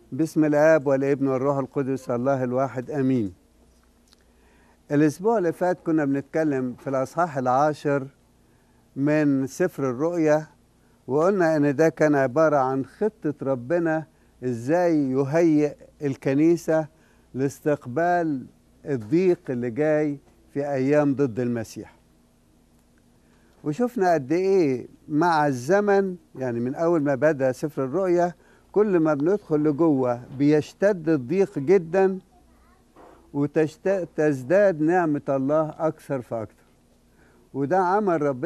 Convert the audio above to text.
بسم الآب والابن والروح القدس الله الواحد آمين الأسبوع اللي فات كنا بنتكلم في الأصحاح العاشر من سفر الرؤيا وقلنا إن ده كان عبارة عن خطة ربنا إزاي يهيئ الكنيسة لاستقبال الضيق اللي جاي في أيام ضد المسيح وشفنا قد إيه مع الزمن يعني من أول ما بدأ سفر الرؤيا كل ما بندخل لجوه بيشتد الضيق جدا وتزداد نعمة الله أكثر فأكثر وده عمل ربنا